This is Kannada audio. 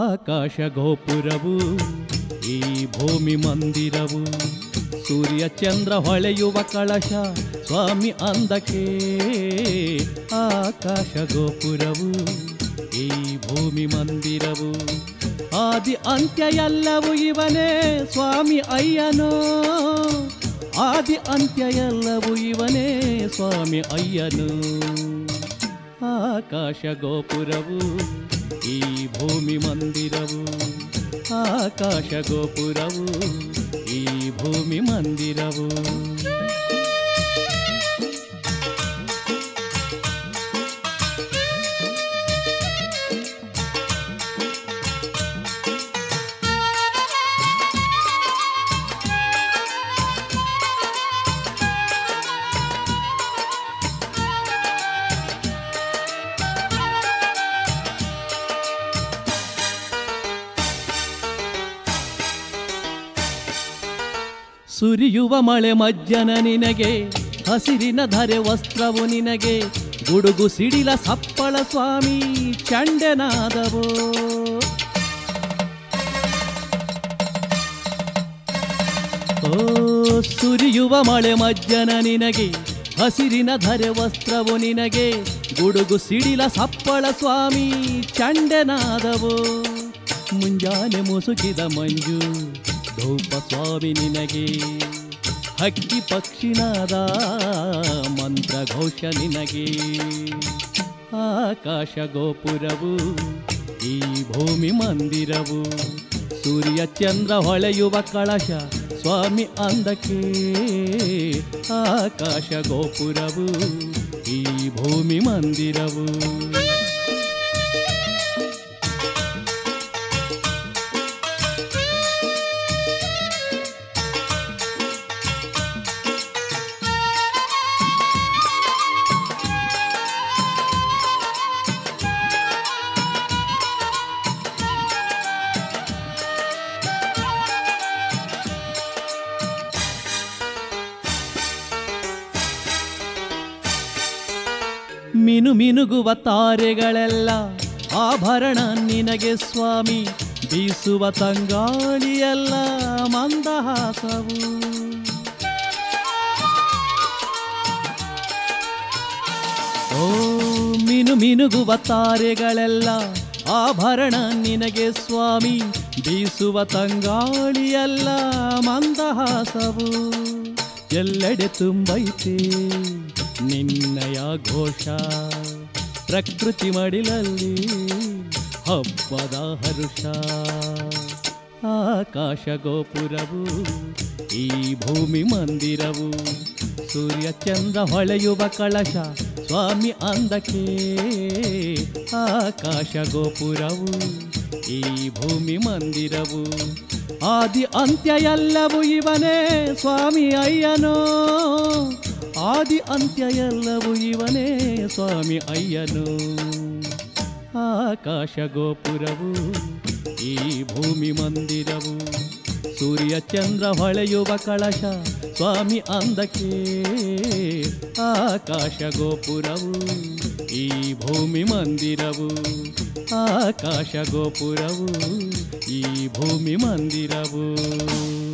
ಆಕಾಶ ಗೋಪುರವು ಈ ಭೂಮಿ ಮಂದಿರವು ಸೂರ್ಯ ಚಂದ್ರ ಹೊಳೆಯುವ ಕಳಶ ಸ್ವಾಮಿ ಅಂದಕ್ಕೆ ಆಕಾಶ ಗೋಪುರವು ಈ ಭೂಮಿ ಮಂದಿರವು ಆದಿ ಅಂತ್ಯ ಎಲ್ಲವೂ ಇವನೇ ಸ್ವಾಮಿ ಅಯ್ಯನೋ ಆದಿ ಅಂತ್ಯ ಎಲ್ಲವೂ ಇವನೇ ಸ್ವಾಮಿ ಅಯ್ಯನು ಆಕಾಶ ಗೋಪುರವು ಈ ಭೂಮಿ ಮಂದಿರವು ಆಕಾಶ ಗೋಪುರವು ಈ ಭೂಮಿ ಮಂದಿರವು ಸುರಿಯುವ ಮಳೆ ಮಜ್ಜನ ನಿನಗೆ ಹಸಿರಿನ ಧರೆ ವಸ್ತ್ರವು ನಿನಗೆ ಗುಡುಗು ಸಿಡಿಲ ಸಪ್ಪಳ ಸ್ವಾಮಿ ಚಂಡನಾದವೋ ಓ ಸುರಿಯುವ ಮಳೆ ಮಜ್ಜನ ನಿನಗೆ ಹಸಿರಿನ ಧರೆ ವಸ್ತ್ರವು ನಿನಗೆ ಗುಡುಗು ಸಿಡಿಲ ಸಪ್ಪಳ ಸ್ವಾಮಿ ಚಂಡನಾದವೋ ಮುಂಜಾನೆ ಮುಸುಕಿದ ಮಂಜು ಧೂಪ ಸ್ವಾಮಿ ನಿನಗೆ ಹಕ್ಕಿ ಪಕ್ಷಿನಾದ ಮಂತ್ರ ಘೋಷ ನಿನಗೆ ಆಕಾಶ ಗೋಪುರವು ಈ ಭೂಮಿ ಮಂದಿರವು ಸೂರ್ಯ ಚಂದ್ರ ಹೊಳೆಯುವ ಕಳಶ ಸ್ವಾಮಿ ಅಂದಕ್ಕೆ ಆಕಾಶ ಗೋಪುರವು ಈ ಭೂಮಿ ಮಂದಿರವು ಮಿನು ಮಿನುಗುವ ತಾರೆಗಳೆಲ್ಲ ಆಭರಣ ನಿನಗೆ ಸ್ವಾಮಿ ಬೀಸುವ ತಂಗಾಳಿಯೆಲ್ಲ ಮಂದಹಾಸವು ಓ ಮಿನು ಮಿನುಗುವ ತಾರೆಗಳೆಲ್ಲ ಆಭರಣ ನಿನಗೆ ಸ್ವಾಮಿ ಬೀಸುವ ತಂಗಾಳಿಯೆಲ್ಲ ಮಂದಹಾಸವು ಎಲ್ಲೆಡೆ ತುಂಬೈತೆ ನಿನ್ನಯ ಘೋಷ ಪ್ರಕೃತಿ ಮಡಿಲಲ್ಲಿ ಹಬ್ಬದ ಹರುಷ ಆಕಾಶ ಗೋಪುರವು ಈ ಭೂಮಿ ಮಂದಿರವು ಸೂರ್ಯ ಚಂದ್ರ ಹೊಳೆಯುವ ಕಳಶ ಸ್ವಾಮಿ ಅಂದಕ್ಕೆ ಆಕಾಶ ಗೋಪುರವು ಈ ಭೂಮಿ ಮಂದಿರವು ಆದಿ ಅಂತ್ಯ ಎಲ್ಲವೂ ಇವನೇ ಸ್ವಾಮಿ ಅಯ್ಯನೋ ಆದಿ ಅಂತ್ಯ ಎಲ್ಲವೂ ಇವನೇ ಸ್ವಾಮಿ ಅಯ್ಯನು ಆಕಾಶ ಗೋಪುರವು ಈ ಭೂಮಿ ಮಂದಿರವು ಸೂರ್ಯ ಚಂದ್ರ ಹೊಳೆಯುವ ಕಳಶ ಸ್ವಾಮಿ ಅಂದಕ್ಕೆ ಆಕಾಶ ಗೋಪುರವು ಈ ಭೂಮಿ ಮಂದಿರವು ಆಕಾಶ ಗೋಪುರವು ಈ ಭೂಮಿ ಮಂದಿರವು